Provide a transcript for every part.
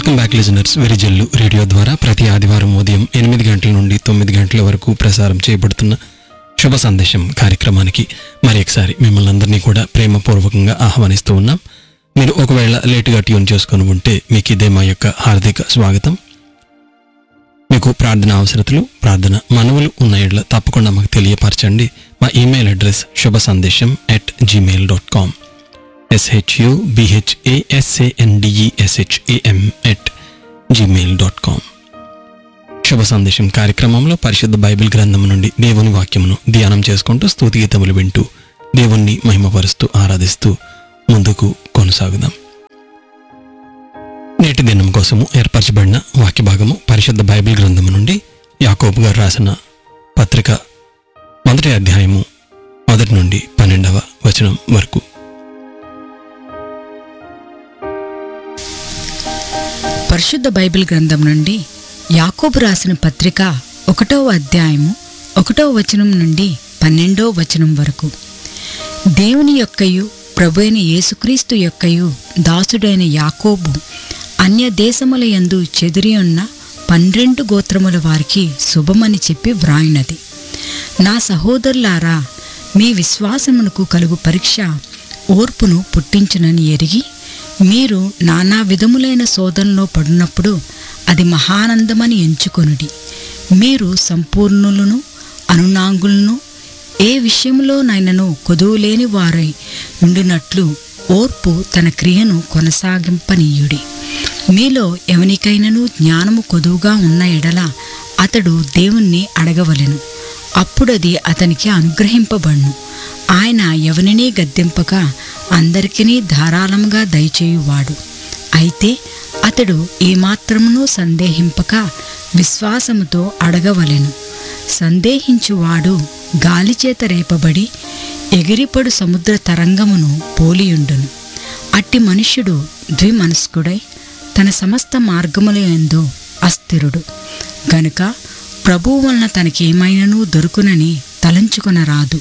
welcome back listeners Varijallu radio ద్వారా ప్రతి ఆదివారం ఉదయం ఎనిమిది గంటల నుండి తొమ్మిది గంటల వరకు ప్రసారం చేయబడుతున్న శుభ సందేశం కార్యక్రమానికి మరి ఒకసారి మిమ్మల్ని అందరినీ కూడా ప్రేమపూర్వకంగా ఆహ్వానిస్తూ ఉన్నాం మీరు ఒకవేళ లేటుగా ట్యూన్ చేసుకొని ఉంటే మీకు ఇదే మా యొక్క హార్దిక స్వాగతం మీకు ప్రార్థన అవసరతలు ప్రార్థన మనవులు ఉన్న ఎడ్ల తప్పకుండా మాకు తెలియపరచండి మా email address Shubha Sandesham at Gmail dot com SHU BHASANDESHAM at Gmail dot com Shubha Sandesham కార్యక్రమంలో పరిశుద్ధ బైబిల్ గ్రంథం నుండి దేవుని వాక్యమును ధ్యానం చేసుకుంటూ స్తుతి గీతములు వింటూ దేవుణ్ణి మహిమపరుస్తూ ఆరాధిస్తూ ముందుకు కొనసాగుదాం నేటి దినం కోసము ఏర్పరచబడిన వాక్య భాగము పరిశుద్ధ బైబిల్ గ్రంథము నుండి యాకోబు గారు రాసిన పత్రిక మొదటి అధ్యాయము మొదటి నుండి పన్నెండవ వచనం వరకు పరిశుద్ధ బైబిల్ గ్రంథం నుండి యాకోబు రాసిన పత్రిక ఒకటో అధ్యాయము ఒకటో వచనం నుండి పన్నెండో వచనం వరకు దేవుని యొక్కయు ప్రభు అయిన యేసుక్రీస్తు యొక్కయు దాసుడైన యాకోబు అన్య దేశముల యందు చెదిరి ఉన్న పన్నెండు గోత్రముల వారికి శుభమని చెప్పి వ్రాయినది నా సహోదరులారా మీ విశ్వాసమునకు కలుగు పరీక్ష ఓర్పును పుట్టించునని ఎరిగి మీరు నానా విధములైన శోధనలో పడినప్పుడు అది మహానందమని ఎంచుకొనుడి మీరు సంపూర్ణులను అనునాంగులను ఏ విషయంలోనైనను కొదువులేని వారై ఉండినట్లు ఓర్పు తన క్రియను కొనసాగింపనీయుడి మీలో ఎవనికైనను జ్ఞానము కొదువుగా ఉన్న ఎడల అతడు దేవుణ్ణి అడగవలెను అప్పుడది అతనికి అనుగ్రహింపబడును ఆయన ఎవరినీ గద్దెంపక అందరికీ ధారాళముగా దయచేయువాడు అయితే అతడు ఏమాత్రమునూ సందేహింపక విశ్వాసముతో అడగవలెను సందేహించువాడు గాలిచేత రేపబడి ఎగిరిపడు సముద్ర తరంగమును పోలియుండును అట్టి మనుష్యుడు ద్విమనస్కుడై తన సమస్త మార్గముల యందు అస్థిరుడు గనుక ప్రభువు వలన తనకేమైనను దొరుకునని తలంచుకొనరాదు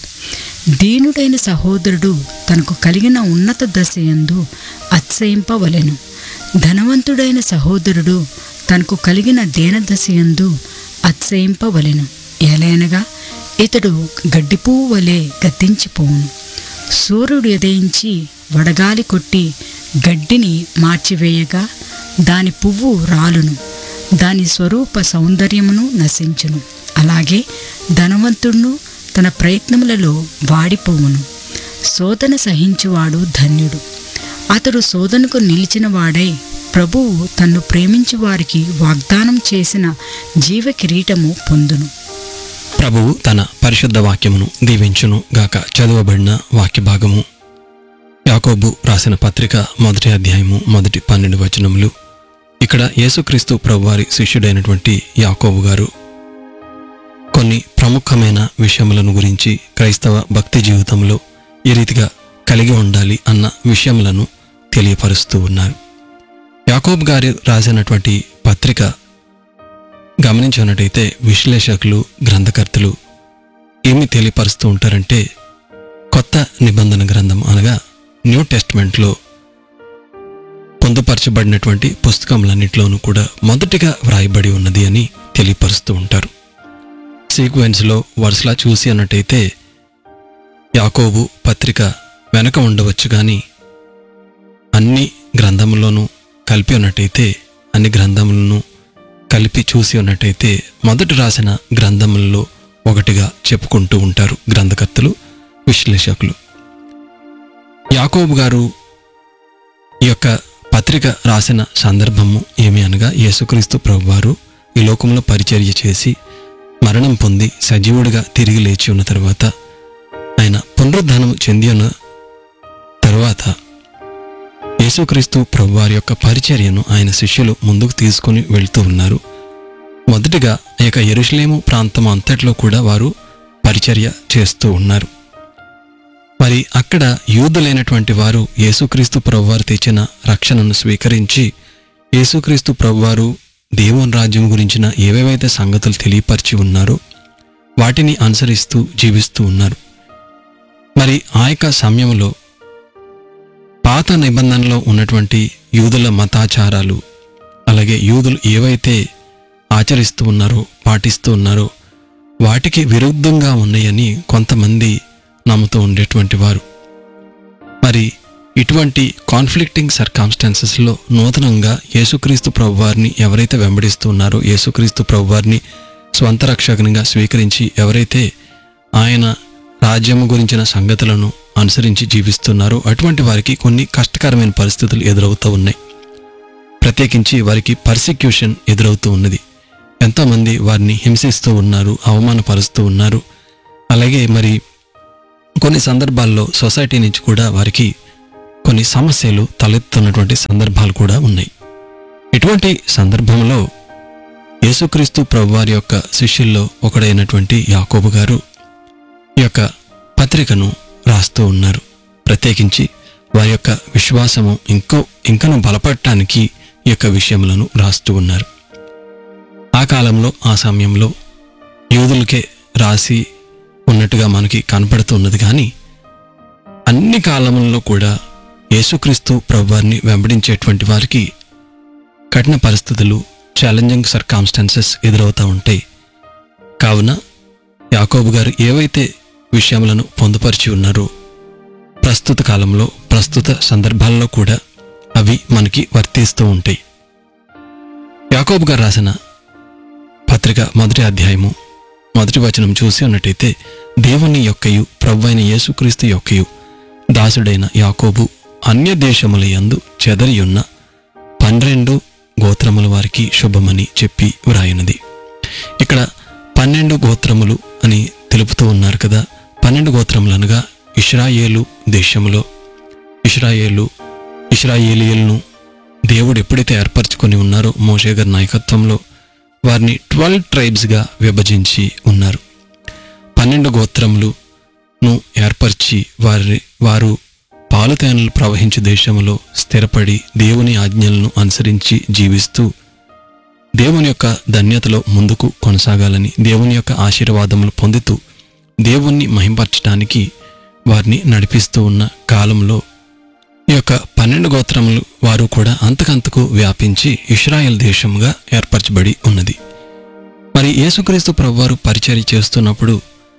దీనుడైన సహోదరుడు తనకు కలిగిన ఉన్నత దశ యందు అత్సయింపవలెను ధనవంతుడైన సహోదరుడు తనకు కలిగిన దేనదశయందు అత్సయింపవలెను ఏలైనగా ఇతడు గడ్డిపువ్వు వలె గద్దించిపోవును సూర్యుడు ఉదయించి వడగాలి కొట్టి గడ్డిని మార్చివేయగా దాని పువ్వు రాలును దాని స్వరూప సౌందర్యమును నశించును అలాగే ధనవంతుడును తన ప్రయత్నములలో వాడిపోవును శోధన సహించువాడు ధన్యుడు అతడు శోధనకు నిలిచిన వాడై ప్రభువు తన్ను ప్రేమించు వారికి వాగ్దానం చేసిన జీవ కిరీటము పొందును ప్రభువు తన పరిశుద్ధ వాక్యమును దీవించును గాక చదవబడిన వాక్య భాగము యాకోబు రాసిన పత్రిక మొదటి అధ్యాయము మొదటి పన్నెండు వచనములు ఇక్కడ యేసుక్రీస్తు ప్రభువారి శిష్యుడైనటువంటి యాకోబు గారు కొన్ని ప్రముఖమైన విషయములను గురించి క్రైస్తవ భక్తి జీవితంలో ఏ రీతిగా కలిగి ఉండాలి అన్న విషయములను తెలియపరుస్తూ ఉన్నారు యాకోబ్ గారు రాసినటువంటి పత్రిక గమనించినట్టయితే విశ్లేషకులు గ్రంథకర్తలు ఏమి తెలియపరుస్తూ ఉంటారంటే కొత్త నిబంధన గ్రంథం అనగా న్యూ టెస్ట్మెంట్లో పొందుపరచబడినటువంటి పుస్తకములన్నింటిలోనూ కూడా మొదటిగా వ్రాయబడి ఉన్నది అని తెలియపరుస్తూ ఉంటారు సీక్వెన్స్లో వరుసలా చూసి అన్నట్టయితే యాకోబు పత్రిక వెనక ఉండవచ్చు కానీ అన్ని గ్రంథముల్లోనూ కలిపి ఉన్నట్టయితే అన్ని గ్రంథములను కలిపి చూసి ఉన్నట్టయితే మొదట రాసిన గ్రంథములలో ఒకటిగా చెప్పుకుంటూ ఉంటారు గ్రంథకర్తలు విశ్లేషకులు యాకోబు గారు ఈ యొక్క పత్రిక రాసిన సందర్భము ఏమి అనగా యేసుక్రీస్తు ప్రభువారు ఈ లోకంలో పరిచర్య చేసి మరణం పొంది సజీవుడిగా తిరిగి లేచి ఉన్న తర్వాత ఆయన పునరుద్ధానం చెంది ఉన్న తర్వాత యేసుక్రీస్తు ప్రభువారి యొక్క పరిచర్యను ఆయన శిష్యులు ముందుకు తీసుకుని వెళ్తూ ఉన్నారు మొదటిగా ఈ యొక్క ఎరుషలేము ప్రాంతం అంతట్లో కూడా వారు పరిచర్య చేస్తూ ఉన్నారు మరి అక్కడ యూదులైనటువంటి వారు యేసుక్రీస్తు ప్రభువారు తెచ్చిన రక్షణను స్వీకరించి యేసుక్రీస్తు ప్రభువారు దేవుని రాజ్యం గురించిన ఏవేవైతే సంగతులు తెలియపరిచి ఉన్నారో వాటిని అనుసరిస్తూ జీవిస్తూ ఉన్నారు మరి ఆ యొక్క సమయంలో పాత నిబంధనలో ఉన్నటువంటి యూదుల మతాచారాలు అలాగే యూదులు ఏవైతే ఆచరిస్తూ ఉన్నారో పాటిస్తూ ఉన్నారో వాటికి విరుద్ధంగా ఉన్నాయని కొంతమంది నమ్ముతూ ఉండేటువంటి వారు మరి ఇటువంటి కాన్ఫ్లిక్టింగ్ సర్కామ్స్టాన్సెస్లో నూతనంగా యేసుక్రీస్తు ప్రభువారిని ఎవరైతే వెంబడిస్తూ ఉన్నారో యేసుక్రీస్తు ప్రభువారిని స్వంత రక్షకునిగా స్వీకరించి ఎవరైతే ఆయన రాజ్యము గురించిన సంగతులను అనుసరించి జీవిస్తున్నారో అటువంటి వారికి కొన్ని కష్టకరమైన పరిస్థితులు ఎదురవుతూ ఉన్నాయి ప్రత్యేకించి వారికి పర్సిక్యూషన్ ఎదురవుతూ ఉన్నది ఎంతోమంది వారిని హింసిస్తూ ఉన్నారు అవమానపరుస్తూ ఉన్నారు అలాగే మరి కొన్ని సందర్భాల్లో సొసైటీ నుంచి కూడా వారికి కొన్ని సమస్యలు తలెత్తున్నటువంటి సందర్భాలు కూడా ఉన్నాయి ఇటువంటి సందర్భంలో యేసుక్రీస్తు ప్రభువారి యొక్క శిష్యుల్లో ఒకడైనటువంటి యాకోబు గారు ఈ యొక్క పత్రికను రాస్తూ ఉన్నారు ప్రత్యేకించి వారి యొక్క విశ్వాసము ఇంకో ఇంకను బలపడటానికి ఈ యొక్క విషయములను రాస్తూ ఉన్నారు ఆ కాలంలో ఆ సమయంలో యూదులకే రాసి ఉన్నట్టుగా మనకి కనపడుతున్నది కానీ అన్ని కాలములలో కూడా యేసుక్రీస్తు ప్రభువారిని వెంబడించేటువంటి వారికి కఠిన పరిస్థితులు ఛాలెంజింగ్ సర్కామ్స్టాన్సెస్ ఎదురవుతూ ఉంటాయి కావున యాకోబు గారు ఏవైతే విషయములను పొందుపరిచి ఉన్నారో ప్రస్తుత కాలంలో ప్రస్తుత సందర్భాల్లో కూడా అవి మనకి వర్తిస్తూ ఉంటాయి యాకోబు గారు రాసిన పత్రిక మొదటి అధ్యాయము మొదటి వచనం చూసి ఉన్నట్టయితే దేవుని యొక్కయు ప్రభు అయిన యేసుక్రీస్తు యొక్కయు దాసుడైన యాకోబు అన్య దేశముల యందు చెదరియున్న పన్నెండు గోత్రముల వారికి శుభమని చెప్పి వ్రాయినది ఇక్కడ పన్నెండు గోత్రములు అని తెలుపుతూ ఉన్నారు కదా పన్నెండు గోత్రములు అనగా ఇస్రాయేలు దేశములో ఇస్రాయేలు ఇస్రాయేలీయులను దేవుడు ఎప్పుడైతే ఏర్పరచుకొని ఉన్నారో మోషే గారి నాయకత్వంలో వారిని ట్వెల్వ్ ట్రైబ్స్గా విభజించి ఉన్నారు పన్నెండు గోత్రములను ఏర్పరిచి వారి వారు పాలుతేనలు ప్రవహించే దేశంలో స్థిరపడి దేవుని ఆజ్ఞలను అనుసరించి జీవిస్తూ దేవుని యొక్క ధన్యతలో ముందుకు కొనసాగాలని దేవుని యొక్క ఆశీర్వాదములు పొందుతూ దేవుణ్ణి మహింపరచడానికి వారిని నడిపిస్తూ ఉన్న కాలంలో ఈ యొక్క పన్నెండు గోత్రములు వారు కూడా అంతకంతకు వ్యాపించి ఇస్రాయెల్ దేశముగా ఏర్పరచబడి ఉన్నది మరి యేసుక్రీస్తు ప్రభువారు పరిచర్య చేస్తున్నప్పుడు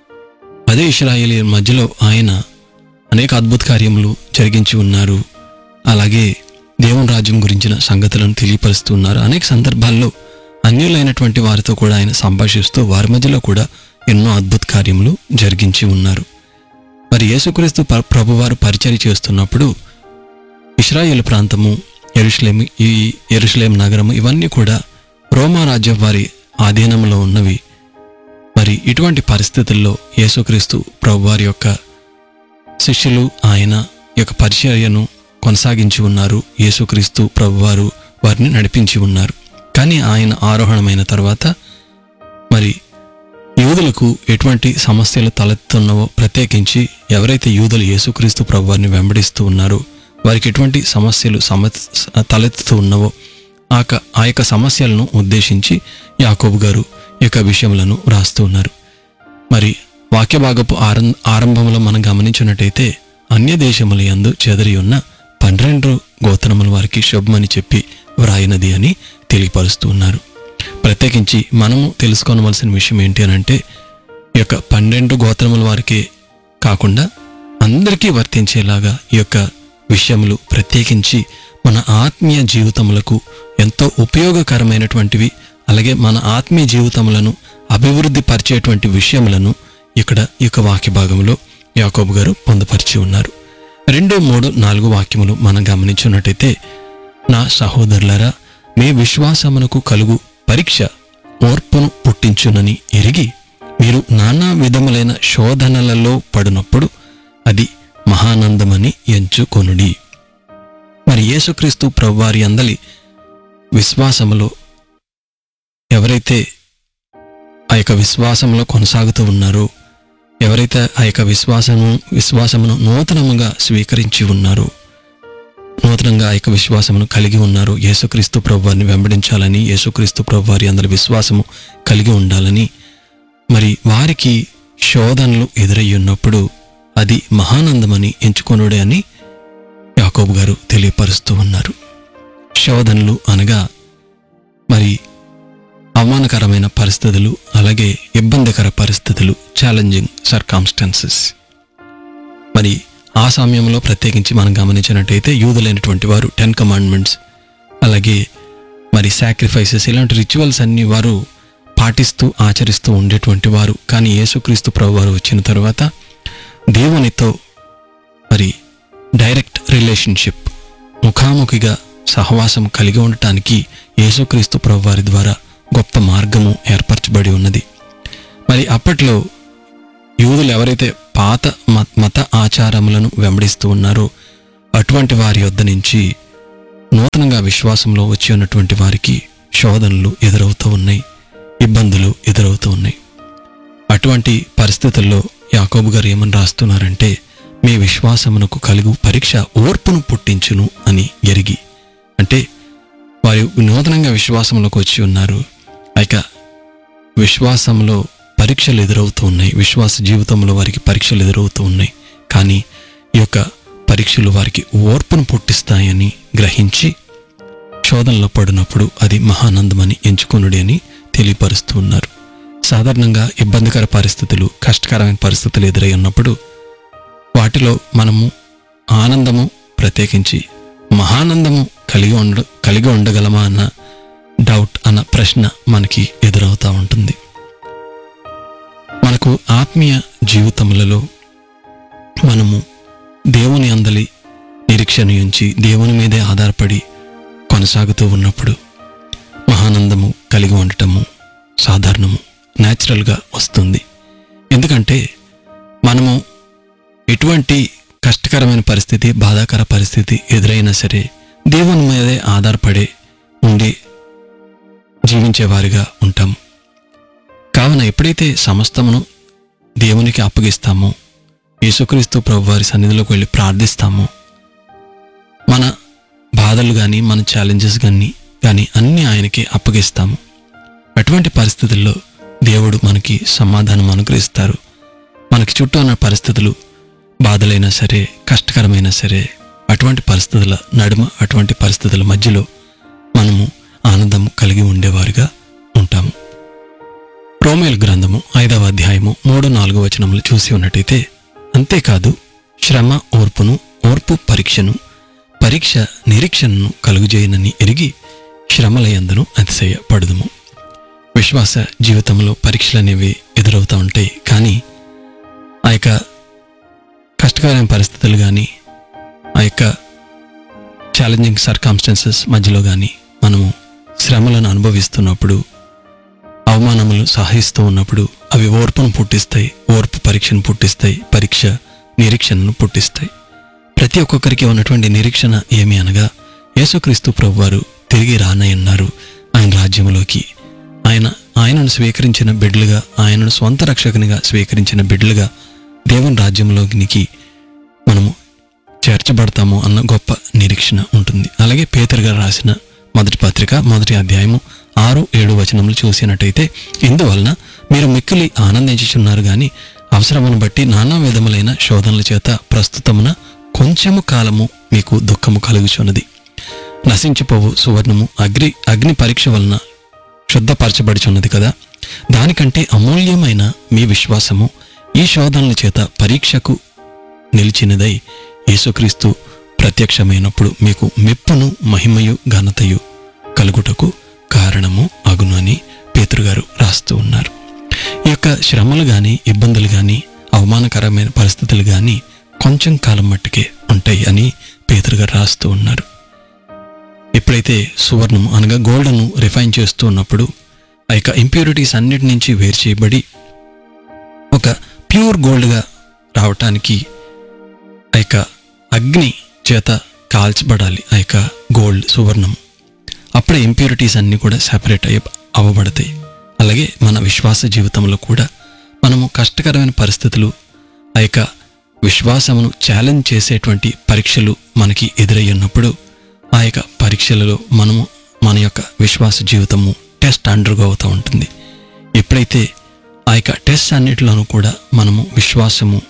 అదే ఇస్రాయేలీ మధ్యలో ఆయన అనేక అద్భుత కార్యములు జరిగించి ఉన్నారు అలాగే దేవుని రాజ్యం గురించిన సంగతులను తెలియపరుస్తూ ఉన్నారు అనేక సందర్భాల్లో అన్యులైనటువంటి వారితో కూడా ఆయన సంభాషిస్తూ వారి మధ్యలో కూడా ఎన్నో అద్భుత కార్యములు జరిగించి ఉన్నారు మరి యేసుక్రీస్తు ప్ర- ప్రభువారు పరిచర్య చేస్తున్నప్పుడు ఇస్రాయేల్ ప్రాంతము ఎరుషలేం ఈ ఎరుషలేం నగరము ఇవన్నీ కూడా రోమా రాజ్యం వారి ఆధీనంలో ఉన్నవి మరి ఇటువంటి పరిస్థితుల్లో యేసుక్రీస్తు ప్రభువారి యొక్క శిష్యులు ఆయన యొక్క పరిచర్యను కొనసాగించి ఉన్నారు యేసుక్రీస్తు ప్రభువారు వారిని నడిపించి ఉన్నారు కానీ ఆయన ఆరోహణమైన తర్వాత మరి యూదులకు ఎటువంటి సమస్యలు తలెత్తున్నవో ప్రత్యేకించి ఎవరైతే యూదులు యేసుక్రీస్తు ప్రభువారిని వెంబడిస్తూ ఉన్నారో వారికి ఎటువంటి సమస్యలు సమ తలెత్తుతూ ఉన్నవో ఆ క- ఆ యొక్క సమస్యలను ఉద్దేశించి యాకోబు గారు ఈ యొక్క విషయములను రాస్తూ ఉన్నారు మరి వాక్య భాగపు ఆరం ఆరంభంలో మనం గమనించినట్టయితే అన్య దేశముల యందు చెదరి ఉన్న పన్నెండు గోత్రముల వారికి శుభమని చెప్పి వ్రాయినది అని తెలియపరుస్తూ ఉన్నారు ప్రత్యేకించి మనము తెలుసుకోవలసిన విషయం ఏంటి అని అంటే ఈ యొక్క పన్నెండు గోత్రముల వారికే కాకుండా అందరికీ వర్తించేలాగా ఈ యొక్క విషయములు ప్రత్యేకించి మన ఆత్మీయ జీవితములకు ఎంతో ఉపయోగకరమైనటువంటివి అలాగే మన ఆత్మీయ జీవితములను అభివృద్ధి పరిచేటువంటి విషయములను ఇక్కడ ఈ యొక్క వాక్య భాగంలో యాకోబు గారు పొందుపరిచి ఉన్నారు రెండు మూడు నాలుగు వాక్యములు మనం గమనించినట్టయితే నా సహోదరులారా మీ విశ్వాసమునకు కలుగు పరీక్ష ఓర్పును పుట్టించునని ఎరిగి మీరు నానా విధములైన శోధనలలో పడినప్పుడు అది మహానందమని ఎంచుకొనుడి మరి యేసుక్రీస్తు ప్రభువారి అందలి విశ్వాసములో ఎవరైతే ఆ యొక్క విశ్వాసంలో కొనసాగుతూ ఉన్నారో ఎవరైతే ఆ యొక్క విశ్వాసము విశ్వాసమును నూతనముగా స్వీకరించి ఉన్నారో నూతనంగా ఆ యొక్క విశ్వాసమును కలిగి ఉన్నారు యేసుక్రీస్తు ప్రభువారిని వెంబడించాలని యేసుక్రీస్తు ప్రభువారి అందరి విశ్వాసము కలిగి ఉండాలని మరి వారికి శోధనలు ఎదురయ్యి ఉన్నప్పుడు అది మహానందమని ఎంచుకొనుడే అని యాకోబు గారు తెలియపరుస్తూ ఉన్నారు శోధనలు అనగా మరి అవమానకరమైన పరిస్థితులు అలాగే ఇబ్బందికర పరిస్థితులు ఛాలెంజింగ్ సర్కామ్స్టాన్సెస్ మరి ఆ సమయంలో ప్రత్యేకించి మనం గమనించినట్టయితే యూదులైనటువంటి వారు టెన్ కమాండ్మెంట్స్ అలాగే మరి సాక్రిఫైసెస్ ఇలాంటి రిచువల్స్ అన్ని వారు పాటిస్తూ ఆచరిస్తూ ఉండేటువంటి వారు కానీ యేసుక్రీస్తు ప్రభు వారు వచ్చిన తర్వాత దేవునితో మరి డైరెక్ట్ రిలేషన్షిప్ ముఖాముఖిగా సహవాసం కలిగి ఉండటానికి యేసుక్రీస్తు ప్రభు వారి ద్వారా గొప్ప మార్గము ఏర్పరచబడి ఉన్నది మరి అప్పట్లో యూదులు ఎవరైతే పాత మ- మత ఆచారములను వెంబడిస్తూ ఉన్నారో అటువంటి వారి యొద్ద నుంచి నూతనంగా విశ్వాసంలో వచ్చి ఉన్నటువంటి వారికి శోధనలు ఎదురవుతూ ఉన్నాయి ఇబ్బందులు ఎదురవుతూ ఉన్నాయి అటువంటి పరిస్థితుల్లో యాకోబు గారు ఏమని రాస్తున్నారంటే మీ విశ్వాసమునకు కలుగు పరీక్ష ఓర్పును పుట్టించును అని ఎరిగి అంటే వారు నూతనంగా విశ్వాసంలోకి వచ్చి ఉన్నారు ఇక విశ్వాసంలో పరీక్షలు ఎదురవుతూ ఉన్నాయి విశ్వాస జీవితంలో వారికి పరీక్షలు ఎదురవుతూ ఉన్నాయి కానీ ఈ యొక్క పరీక్షలు వారికి ఓర్పును పుట్టిస్తాయని గ్రహించి శోధనలో పడినప్పుడు అది మహానందమని ఎంచుకొనుడి అని తెలియపరుస్తూ ఉన్నారు సాధారణంగా ఇబ్బందికర పరిస్థితులు కష్టకరమైన పరిస్థితులు ఎదురై ఉన్నప్పుడు వాటిలో మనము ఆనందము ప్రత్యేకించి మహానందము కలిగి ఉండ కలిగి ఉండగలమా అన్న డౌట్ అన్న ప్రశ్న మనకి ఎదురవుతూ ఉంటుంది మనకు ఆత్మీయ జీవితములలో మనము దేవుని అందలి నిరీక్షణ ఉంచి దేవుని మీదే ఆధారపడి కొనసాగుతూ ఉన్నప్పుడు మహానందము కలిగి ఉండటము సాధారణము న్యాచురల్గా వస్తుంది ఎందుకంటే మనము ఎటువంటి కష్టకరమైన పరిస్థితి బాధాకర పరిస్థితి ఎదురైనా సరే దేవుని మీదే ఆధారపడి ఉండి జీవించేవారిగా ఉంటాము కావున ఎప్పుడైతే సమస్తమును దేవునికి అప్పగిస్తామో యేసుక్రీస్తు ప్రభు వారి సన్నిధిలోకి వెళ్ళి ప్రార్థిస్తామో మన బాధలు కానీ మన ఛాలెంజెస్ కానీ కానీ అన్నీ ఆయనకి అప్పగిస్తాము అటువంటి పరిస్థితుల్లో దేవుడు మనకి సమాధానం అనుగ్రహిస్తారు మనకి చుట్టూ ఉన్న పరిస్థితులు బాధలైనా సరే కష్టకరమైనా సరే అటువంటి పరిస్థితుల నడుమ అటువంటి పరిస్థితుల మధ్యలో మనము ఆనందం కలిగి ఉండేవారుగా ఉంటాము రోమేల్ గ్రంథము ఐదవ అధ్యాయము మూడు నాలుగు వచనములు చూసి ఉన్నట్టయితే అంతేకాదు శ్రమ ఓర్పును ఓర్పు పరీక్షను పరీక్ష నిరీక్షణను కలుగుజేయనని ఎరిగి శ్రమలయందును అతిశయపడుదుము విశ్వాస జీవితంలో పరీక్షలు అనేవి ఎదురవుతూ ఉంటాయి కానీ ఆ యొక్క కష్టకరమైన పరిస్థితులు కానీ ఆ యొక్క ఛాలెంజింగ్ సర్కామ్స్టాన్సెస్ మధ్యలో కానీ మనము శ్రమలను అనుభవిస్తున్నప్పుడు అవమానములు సహిస్తూ ఉన్నప్పుడు అవి ఓర్పును పుట్టిస్తాయి ఓర్పు పరీక్షను పుట్టిస్తాయి పరీక్ష నిరీక్షణను పుట్టిస్తాయి ప్రతి ఒక్కొక్కరికి ఉన్నటువంటి నిరీక్షణ ఏమి అనగా యేసుక్రీస్తు ప్రభువారు తిరిగి రానయ్యన్నారు ఆయన రాజ్యములోకి ఆయన ఆయనను స్వీకరించిన బిడ్డలుగా ఆయనను స్వంత రక్షకునిగా స్వీకరించిన బిడ్డలుగా దేవుని రాజ్యంలోనికి మనము చేర్చబడతాము అన్న గొప్ప నిరీక్షణ ఉంటుంది అలాగే పేదర్ గారు రాసిన మొదటి పత్రిక మొదటి అధ్యాయము ఆరు ఏడు వచనములు చూసినట్టయితే ఇందువలన మీరు మిక్కిలి ఆనందించుచున్నారు గాని అవసరమును బట్టి నానా విధములైన శోధనల చేత ప్రస్తుతమున కొంచెము కాలము మీకు దుఃఖము కలుగుచున్నది నశించిపోవు సువర్ణము అగ్ని అగ్ని పరీక్ష వలన శుద్ధపరచబడుచున్నది కదా దానికంటే అమూల్యమైన మీ విశ్వాసము ఈ శోధనల చేత పరీక్షకు నిలిచినదై యేసుక్రీస్తు ప్రత్యక్షమైనప్పుడు మీకు మెప్పును మహిమయు ఘనతయు కలుగుటకు కారణము అగును అని పేతురుగారు రాస్తూ ఉన్నారు ఈ యొక్క శ్రమలు కానీ ఇబ్బందులు కానీ అవమానకరమైన పరిస్థితులు కానీ కొంచెం కాలం మట్టుకే ఉంటాయి అని పేతురుగారు రాస్తూ ఉన్నారు ఎప్పుడైతే సువర్ణము అనగా గోల్డ్ను రిఫైన్ చేస్తూ ఉన్నప్పుడు ఆ యొక్క ఇంప్యూరిటీస్ అన్నిటి నుంచి వేరు చేయబడి ఒక ప్యూర్ గోల్డ్గా రావటానికి ఆ యొక్క అగ్ని చేత కాల్చబడాలి ఆ యొక్క గోల్డ్ సువర్ణం అప్పుడే ఇంప్యూరిటీస్ అన్నీ కూడా సెపరేట్ అయ్యి అవ్వబడతాయి అలాగే మన విశ్వాస జీవితంలో కూడా మనము కష్టకరమైన పరిస్థితులు ఆ యొక్క విశ్వాసమును ఛాలెంజ్ చేసేటువంటి పరీక్షలు మనకి ఎదురయ్యున్నప్పుడు ఆ యొక్క పరీక్షలలో మనము మన యొక్క విశ్వాస జీవితము టెస్ట్ అండర్గో అవుతూ ఉంటుంది ఎప్పుడైతే ఆ యొక్క టెస్ట్ అన్నిటిలోనూ కూడా మనము విశ్వాసము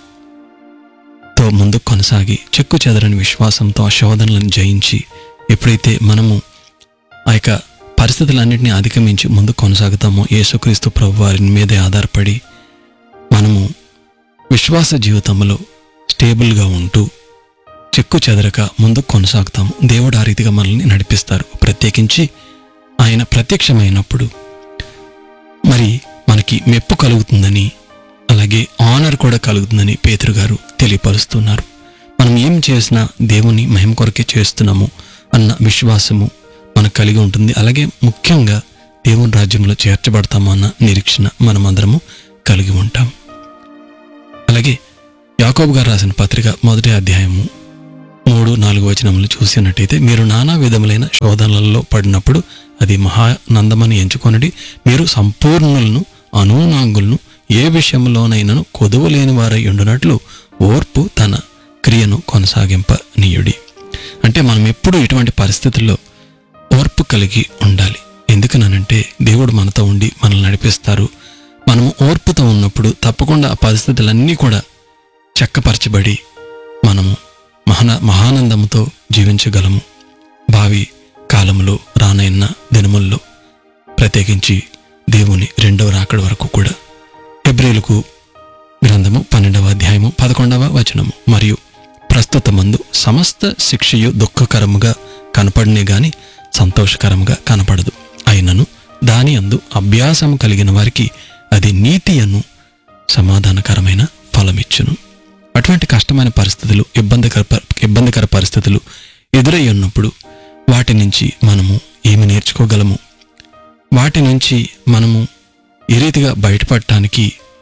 తో ముందుకు కొనసాగి చెక్కు చెదరని విశ్వాసంతో ఆ శోధనలను జయించి ఎప్పుడైతే మనము ఆ యొక్క పరిస్థితులన్నింటినీ అధిగమించి ముందు కొనసాగుతామో యేసుక్రీస్తు ప్రభు వారి మీదే ఆధారపడి మనము విశ్వాస జీవితంలో స్టేబుల్గా ఉంటూ చెక్కు చెదరక ముందు కొనసాగుతాము దేవుడు ఆ రీతిగా మనల్ని నడిపిస్తారు ప్రత్యేకించి ఆయన ప్రత్యక్షమైనప్పుడు మరి మనకి మెప్పు కలుగుతుందని అలాగే ఆనర్ కూడా కలుగుతుందని పేతురు గారు తెలియపరుస్తున్నారు మనం ఏం చేసినా దేవుని మహిమ కొరకే చేస్తున్నాము అన్న విశ్వాసము మనకు కలిగి ఉంటుంది అలాగే ముఖ్యంగా దేవుని రాజ్యంలో చేర్చబడతాము అన్న నిరీక్షణ మనమందరము కలిగి ఉంటాం అలాగే యాకోబు గారు రాసిన పత్రిక మొదటి అధ్యాయము మూడు నాలుగు వచనములు చూసినట్టయితే మీరు నానా విధములైన శోధనలలో పడినప్పుడు అది మహానందమని ఎంచుకొనడి మీరు సంపూర్ణులను అనూనాంగులను ఏ విషయంలోనైనను కొదువలేని వారై ఉండునట్లు ఓర్పు తన క్రియను కొనసాగింపనీయుడి అంటే మనం ఎప్పుడు ఇటువంటి పరిస్థితుల్లో ఓర్పు కలిగి ఉండాలి ఎందుకనంటే దేవుడు మనతో ఉండి మనల్ని నడిపిస్తారు మనము ఓర్పుతో ఉన్నప్పుడు తప్పకుండా ఆ పరిస్థితులన్నీ కూడా చక్కపరచబడి మనము మహాన మహానందంతో జీవించగలము భావి కాలంలో రానైన దినముల్లో ప్రత్యేకించి దేవుని రెండవ రాకడ వరకు కూడా ఎబ్రిలకు గ్రంథము పన్నెండవ అధ్యాయము పదకొండవ వచనము మరియు ప్రస్తుతమందు సమస్త శిక్షయు దుఃఖకరముగా కనపడినే గాని సంతోషకరముగా కనపడదు అయినను దాని అందు అభ్యాసం కలిగిన వారికి అది నీతి అను సమాధానకరమైన ఫలమిచ్చును అటువంటి కష్టమైన పరిస్థితులు ఇబ్బందికర ప- ఇబ్బందికర పరిస్థితులు ఎదురై ఉన్నప్పుడు వాటి నుంచి మనము ఏమి నేర్చుకోగలము వాటి నుంచి మనము ఏ రీతిగా బయటపడటానికి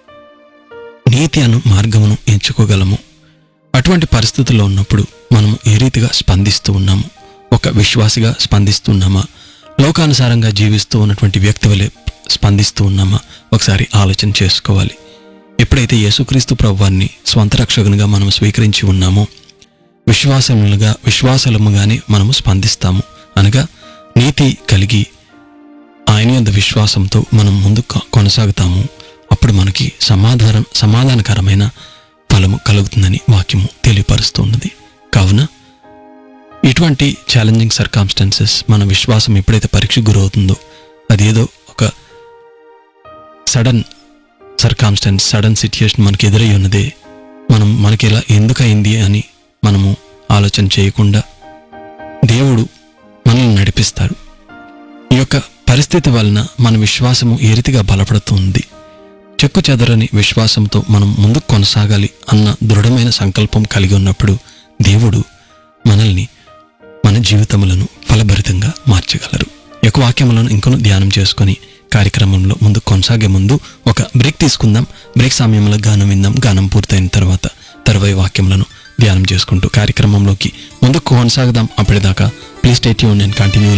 నీతి అను మార్గమును ఎంచుకోగలము అటువంటి పరిస్థితుల్లో ఉన్నప్పుడు మనము ఏ రీతిగా స్పందిస్తూ ఉన్నాము ఒక విశ్వాసిగా స్పందిస్తున్నామా లోకానుసారంగా జీవిస్తూ ఉన్నటువంటి వ్యక్తి వలె స్పందిస్తూ ఉన్నామా ఒకసారి ఆలోచన చేసుకోవాలి ఎప్పుడైతే యేసుక్రీస్తు ప్రభువాన్ని స్వంత రక్షకునిగా మనం స్వీకరించి ఉన్నామో విశ్వాసములుగా విశ్వాసలముగానే మనము స్పందిస్తాము అనగా నీతి కలిగి ఆయన యొక్క విశ్వాసంతో మనం ముందు కొ- కొనసాగుతాము అప్పుడు మనకి సమాధానం సమాధానకరమైన ఫలము కలుగుతుందని వాక్యము తెలియపరుస్తున్నది కావున ఇటువంటి ఛాలెంజింగ్ సర్కామ్స్టాన్సెస్ మన విశ్వాసం ఎప్పుడైతే పరీక్షకు గురవుతుందో అదేదో ఒక సడన్ సర్కామ్స్టాన్స్ సడన్ సిచ్యుయేషన్ మనకి ఎదురై ఉన్నదే మనం మనకి ఇలా ఎందుకయింది అని మనము ఆలోచన చేయకుండా దేవుడు మనల్ని నడిపిస్తారు ఈ యొక్క పరిస్థితి వలన మన విశ్వాసము ఏ రీతిగా బలపడుతుంది చెక్కు చెదరని విశ్వాసంతో మనం ముందుకు కొనసాగాలి అన్న దృఢమైన సంకల్పం కలిగి ఉన్నప్పుడు దేవుడు మనల్ని మన జీవితములను ఫలభరితంగా మార్చగలరు ఈ యొక్క వాక్యములను ఇంకొను ధ్యానం చేసుకొని కార్యక్రమంలో ముందు కొనసాగే ముందు ఒక బ్రేక్ తీసుకుందాం బ్రేక్ సమయంలో గానం విందాం గానం పూర్తయిన తర్వాత తర్వాయి వాక్యములను ధ్యానం చేసుకుంటూ కార్యక్రమంలోకి ముందుకు కొనసాగదాం అప్పటిదాకా ప్లీజ్ స్టేట్ యూన్ అండ్ కంటిన్యూ